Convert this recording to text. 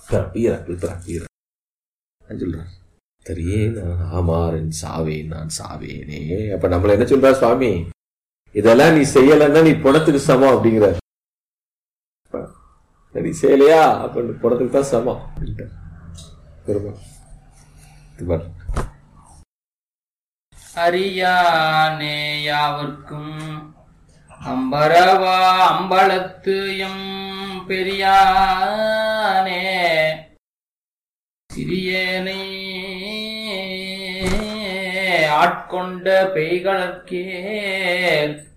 பிறப்பீர பிறப்பீர சொல்றார் தெரியே நான் ஆமாறன் சாவேன் நான் சாவேனே அப்ப நம்மள என்ன சொல்றா சுவாமி இதெல்லாம் நீ செய்யலைன்னா நீ பணத்துக்கு சமம் அப்படிங்கிறார் நீ செய்யலையா அப்ப நீ பணத்துக்கு தான் சமம் அப்படின்ட்டார். பெருமாள். இது பாரு. அறியானே யாவர்க்கும் அம்பரவா அம்பலத்து எம் பெரியானே சிறியேனை ஆட்கொண்ட பெய்களற்கே